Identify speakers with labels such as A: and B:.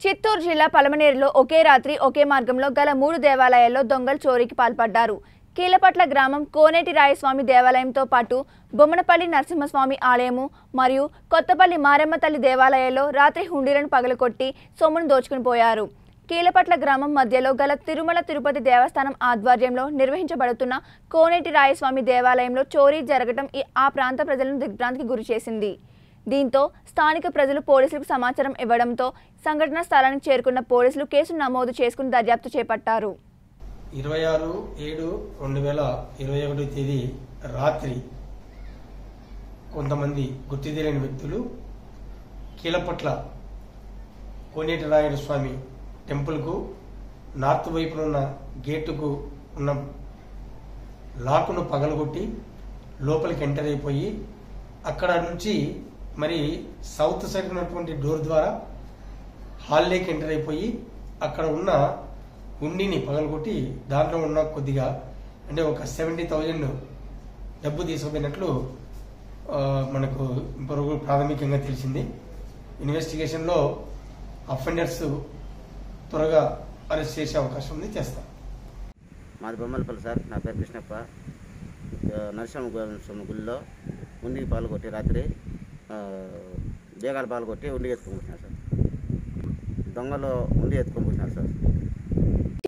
A: చిత్తూరు జిల్లా పలమనేరులో ఒకే రాత్రి ఒకే మార్గంలో గల మూడు దేవాలయాల్లో దొంగలు చోరీకి పాల్పడ్డారు కీలపట్ల గ్రామం కోనేటి రాయస్వామి దేవాలయంతో పాటు బొమ్మనపల్లి నరసింహస్వామి ఆలయము మరియు కొత్తపల్లి మారెమ్మ తల్లి దేవాలయాల్లో రాత్రి హుండీలను పగలకొట్టి సొమ్మును దోచుకుని పోయారు కీలపట్ల గ్రామం మధ్యలో గల తిరుమల తిరుపతి దేవస్థానం ఆధ్వర్యంలో నిర్వహించబడుతున్న కోనేటి రాయస్వామి దేవాలయంలో చోరీ జరగటం ఈ- ఆ ప్రాంత ప్రజలను దిగ్భ్రాంతికి గురిచేసింది దీంతో స్థానిక ప్రజలు పోలీసులకు సమాచారం ఇవ్వడంతో సంఘటన స్థలానికి చేరుకున్న పోలీసులు కేసు నమోదు చేసుకుని దర్యాప్తు చేపట్టారు
B: ఇరవై ఆరు ఏడు రెండు వేల ఇరవై ఒకటో తేదీ రాత్రి కొంతమంది గుర్తు తెలియని వ్యక్తులు కీలపట్ల కోనేటి రాయుడు స్వామి టెంపుల్కు నార్త్ వైపున ఉన్న గేటుకు ఉన్న లాకును పగలగొట్టి లోపలికి ఎంటర్ అయిపోయి అక్కడ నుంచి మరి సౌత్ సైడ్ ఉన్నటువంటి డోర్ ద్వారా హాల్లోకి ఎంటర్ అయిపోయి అక్కడ ఉన్న ఉండిని పగలగొట్టి దాంట్లో ఉన్న కొద్దిగా అంటే ఒక సెవెంటీ థౌజండ్ డబ్బు తీసుకుపోయినట్లు ఆ, మనకు ఇప్పుడు ప్రాథమికంగా తెలిసింది ఇన్వెస్టిగేషన్లో అఫెండర్స్ త్వరగా అరెస్ట్ చేసే అవకాశం ఉంది చేస్తాం
C: మాది బొమ్మలపల్లి సార్ నా పేరు కృష్ణప్ప ఆ, నరసింహ గు- స్వామి గుడిలో ఉండికి పాలు కొట్టి రాత్రి ఆ, బేగాలు పాలు కొట్టి ఉండి ఎత్తుకొని పోసినారు సార్ దొంగలు ఉండి ఎత్తుకొని పోసినారు సార్